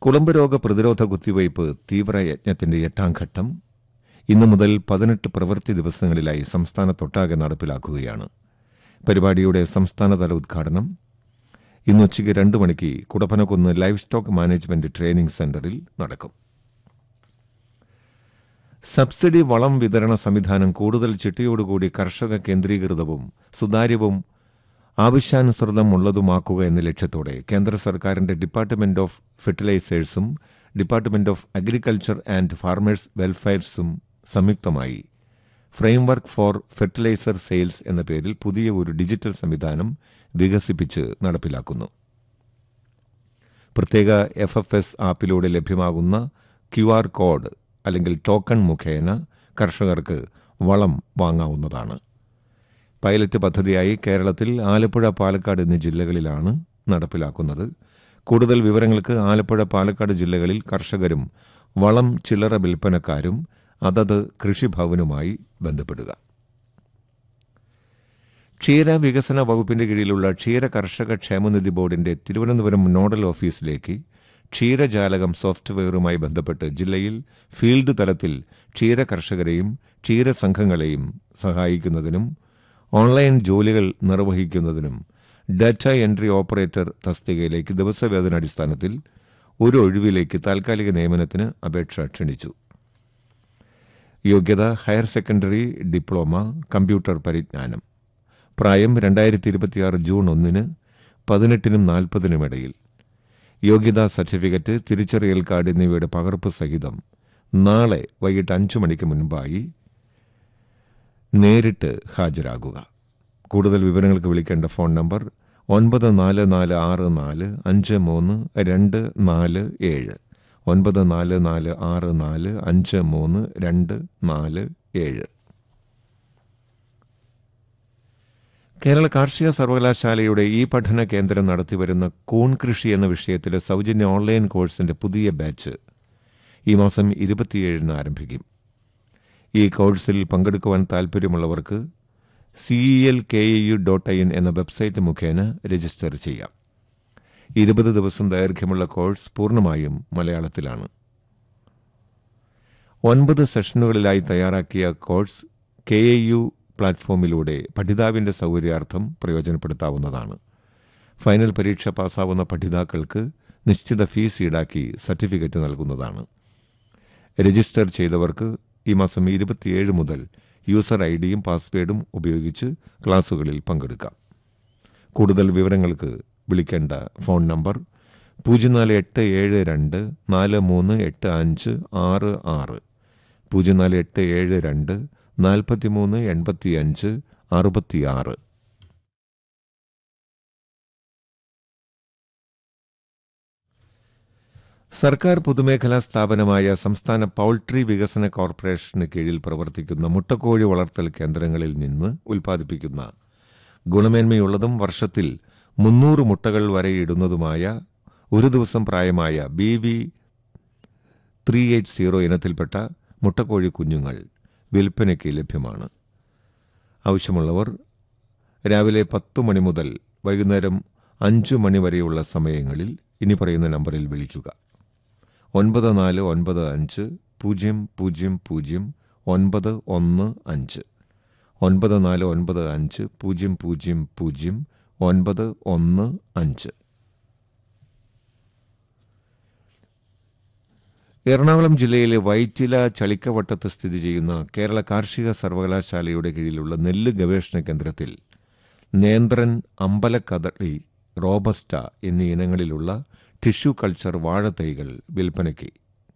കുളമ്പ് രോഗ പ്രതിരോധ കുത്തിവയ്പ് തീവ്രയജ്ഞത്തിന്റെ എട്ടാം ഘട്ടം ഇന്നു മുതൽ പതിനെട്ട് പ്രവൃത്തി ദിവസങ്ങളിലായി സംസ്ഥാനത്തൊട്ടാകെ നടപ്പിലാക്കുകയാണ് പരിപാടിയുടെ സംസ്ഥാനതല ഉദ്ഘാടനം ഇന്ന് ഉച്ചയ്ക്ക് രണ്ട് മണിക്ക് Kudappanakunnu livestock management training സെന്ററിൽ നടക്കും സബ്സിഡി വളം വിതരണ സംവിധാനം കൂടുതൽ ചിട്ടയോടുകൂടി കർഷക കേന്ദ്രീകൃതവും സുതാര്യവും ആവശ്യാനുസൃതമുള്ളതുമാക്കുക എന്ന ലക്ഷ്യത്തോടെ കേന്ദ്ര സർക്കാരിന്റെ ഡിപ്പാർട്ട്മെന്റ് ഓഫ് ഫെർട്ടിലൈസേഴ്സും department of agriculture and farmers വെൽഫെയർസും സംയുക്തമായി ഫ്രെയിംവർക്ക് ഫോർ ഫെർട്ടിലൈസർ സെയിൽസ് എന്ന പേരിൽ പുതിയ ഒരു ഡിജിറ്റൽ സംവിധാനം വികസിപ്പിച്ച് നടപ്പിലാക്കുന്നു പ്രത്യേക എഫ് എഫ് എസ് ആപ്പിലൂടെ ലഭ്യമാകുന്ന ക്യു ആർ കോഡ് അല്ലെങ്കിൽ ടോക്കൺ മുഖേന കർഷകർക്ക് വളം വാങ്ങാവുന്നതാണ് പൈലറ്റ് പദ്ധതിയായി കേരളത്തിൽ ആലപ്പുഴ പാലക്കാട് എന്നീ ജില്ലകളിലാണ് നടപ്പിലാക്കുന്നത് കൂടുതൽ വിവരങ്ങൾക്ക് ആലപ്പുഴ പാലക്കാട് ജില്ലകളിൽ കർഷകരും വളം ചില്ലറ വിൽപ്പനക്കാരും അതത് കൃഷിഭവനുമായി ബന്ധപ്പെടുക ക്ഷീര വികസന വകുപ്പിന്റെ കീഴിലുള്ള ക്ഷീര കർഷക ക്ഷേമനിധി ബോർഡിന്റെ തിരുവനന്തപുരം നോഡൽ ഓഫീസിലേക്ക് ക്ഷീരജാലകം സോഫ്റ്റ്വെയറുമായി ബന്ധപ്പെട്ട് ജില്ലയിൽ ഫീൽഡ് തലത്തിൽ ക്ഷീര കർഷകരെയും ക്ഷീരസംഘങ്ങളെയും സഹായിക്കുന്നതിനും ഓൺലൈൻ ജോലികൾ നിർവഹിക്കുന്നതിനും ഡാറ്റ എൻട്രി ഓപ്പറേറ്റർ തസ്തികയിലേക്ക് ദിവസവേതനാടിസ്ഥാനത്തിൽ ഒരു ഒഴിവിലേക്ക് താൽക്കാലിക നിയമനത്തിന് അപേക്ഷ ക്ഷണിച്ചു യോഗ്യത ഹയർ സെക്കൻഡറി ഡിപ്ലോമ കമ്പ്യൂട്ടർ പരിജ്ഞാനം പ്രായം രണ്ടായിരത്തി ഇരുപത്തിയാറ് ജൂൺ ഒന്നിന് പതിനെട്ടിനും നാൽപ്പതിനും ഇടയിൽ യോഗ്യതാ സർട്ടിഫിക്കറ്റ് തിരിച്ചറിയൽ കാർഡ് എന്നിവയുടെ പകർപ്പ് സഹിതം നാളെ വൈകിട്ട് അഞ്ചു മണിക്ക് മുൻപായി നേരിട്ട് ഹാജരാകുക കൂടുതൽ വിവരങ്ങൾക്ക് വിളിക്കേണ്ട ഫോൺ നമ്പർ ഒൻപത് നാല് നാല് ആറ് നാല് അഞ്ച് മൂന്ന് രണ്ട് നാല് ഏഴ് ഒൻപത് നാല് നാല് ആറ് നാല് അഞ്ച് മൂന്ന് രണ്ട് നാല് ഏഴ് കേരള കാർഷിക സർവകലാശാലയുടെ ഈ പഠന കേന്ദ്രം നടത്തിവരുന്ന കൂൺ കൃഷി എന്ന വിഷയത്തിലെ സൗജന്യ ഓൺലൈൻ കോഴ്സിന്റെ പുതിയ ബാച്ച് ഈ മാസം ഇരുപത്തിയേഴിന് ആരംഭിക്കും ഈ കോഴ്സിൽ പങ്കെടുക്കുവാൻ താൽപ്പര്യമുള്ളവർക്ക് C L K U dot I N എന്ന വെബ്സൈറ്റ് മുഖേന രജിസ്റ്റർ ചെയ്യാം ഇരുപത് ദിവസം ദൈർഘ്യമുള്ള കോഴ്സ് പൂർണ്ണമായും മലയാളത്തിലാണ് ഒൻപത് സെഷനുകളിലായി തയ്യാറാക്കിയ കോഴ്സ് കെ എ യു പ്ലാറ്റ്ഫോമിലൂടെ പഠിതാവിന്റെ സൗകര്യാർത്ഥം പ്രയോജനപ്പെടുത്താവുന്നതാണ് ഫൈനൽ പരീക്ഷ പാസ്സാവുന്ന പഠിതാക്കൾക്ക് നിശ്ചിത ഫീസ് ഈടാക്കി സർട്ടിഫിക്കറ്റ് നൽകുന്നതാണ് രജിസ്റ്റർ ചെയ്തവർക്ക് ഈ മാസം ഇരുപത്തിയേഴ് മുതൽ യൂസർ ഐ ഡിയും പാസ്വേഡും ഉപയോഗിച്ച് ക്ലാസുകളിൽ പങ്കെടുക്കാം കൂടുതൽ വിവരങ്ങൾക്ക് വിളിക്കേണ്ട ഫോൺ നമ്പർ പൂജ്യം നാല് എട്ട് ഏഴ് രണ്ട് നാല് മൂന്ന് എട്ട് അഞ്ച് ആറ് ആറ് പൂജ്യം നാല് എട്ട് ഏഴ് രണ്ട് നാൽപ്പത്തിമൂന്ന് എൺപത്തിയഞ്ച് അറുപത്തിയാറ് സർക്കാർ പൊതുമേഖലാ സ്ഥാപനമായ സംസ്ഥാന പൌൾട്രി വികസന കോർപ്പറേഷന് കീഴിൽ പ്രവർത്തിക്കുന്ന മുട്ടക്കോഴി വളർത്തൽ കേന്ദ്രങ്ങളിൽ നിന്ന് ഉൽപ്പാദിപ്പിക്കുന്ന ഗുണമേന്മയുള്ളതും വർഷത്തിൽ മുന്നൂറ് മുട്ടകൾ വരെ ഇടുന്നതുമായ ഒരു ദിവസം പ്രായമായ B V three eight zero ഇനത്തിൽപ്പെട്ട മുട്ടക്കോഴി കുഞ്ഞുങ്ങൾ വിൽപ്പനയ്ക്ക് ലഭ്യമാണ് ആവശ്യമുള്ളവർ രാവിലെ പത്തു മണി മുതൽ വൈകുന്നേരം അഞ്ചു മണി വരെയുള്ള സമയങ്ങളിൽ ഇനി പറയുന്ന നമ്പറിൽ വിളിക്കുക ഒൻപത് നാല് ഒൻപത് അഞ്ച് പൂജ്യം പൂജ്യം പൂജ്യം ഒൻപത് ഒന്ന് അഞ്ച് ഒൻപത് നാല് ഒൻപത് അഞ്ച് പൂജ്യം പൂജ്യം പൂജ്യം ഒൻപത് ഒന്ന് അഞ്ച് എറണാകുളം ജില്ലയിലെ വൈറ്റില ചളിക്കവട്ടത്ത് സ്ഥിതി ചെയ്യുന്ന കേരള കാർഷിക സർവകലാശാലയുടെ കീഴിലുള്ള നെല്ല് ഗവേഷണ കേന്ദ്രത്തിൽ നേന്ത്രൻ അമ്പലക്കദളി റോബസ്റ്റ എന്നീ ഇനങ്ങളിലുള്ള ടിഷ്യൂ കൾച്ചർ വാഴത്തൈകൾ വിൽപ്പനയ്ക്ക്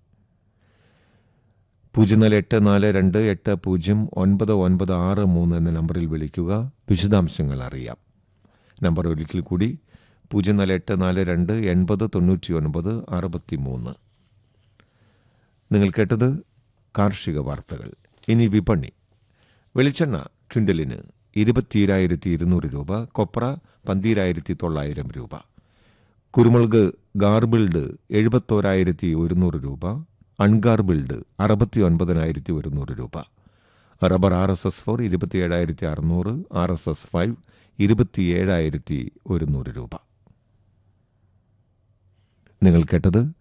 പൂജ്യം നാല് എട്ട് നാല് രണ്ട് എട്ട് പൂജ്യം ഒൻപത് ഒൻപത് ആറ് മൂന്ന് എന്ന നമ്പറിൽ വിളിക്കുക വിശദാംശങ്ങൾ അറിയാം നമ്പർ ഒരിക്കൽ കൂടി പൂജ്യം നാല് എട്ട് നാല് രണ്ട് എൺപത് തൊണ്ണൂറ്റി ഒൻപത് അറുപത്തി മൂന്ന് നിങ്ങൾ കേട്ടത് കാർഷിക വാർത്തകൾ ഇനി വിപണി വെളിച്ചെണ്ണ ക്വിൻ്റലിന് ഇരുപത്തിയിരായിരത്തി ഇരുന്നൂറ് രൂപ കൊപ്ര പന്തീരായിരത്തി തൊള്ളായിരം രൂപ കുരുമുളക് ഗാർബിൾഡ് എഴുപത്തോരായിരത്തി ഒരുന്നൂറ് രൂപ അൺഗാർബിൾഡ് അറുപത്തി ഒൻപതിനായിരത്തി ഒരുന്നൂറ് രൂപ rubber R S S four ഇരുപത്തിയേഴായിരത്തി അറുന്നൂറ് ആർ എസ് എസ് ഫൈവ് ഇരുപത്തിയേഴായിരത്തി ഒരുന്നൂറ് രൂപ നിങ്ങൾ കേട്ടത്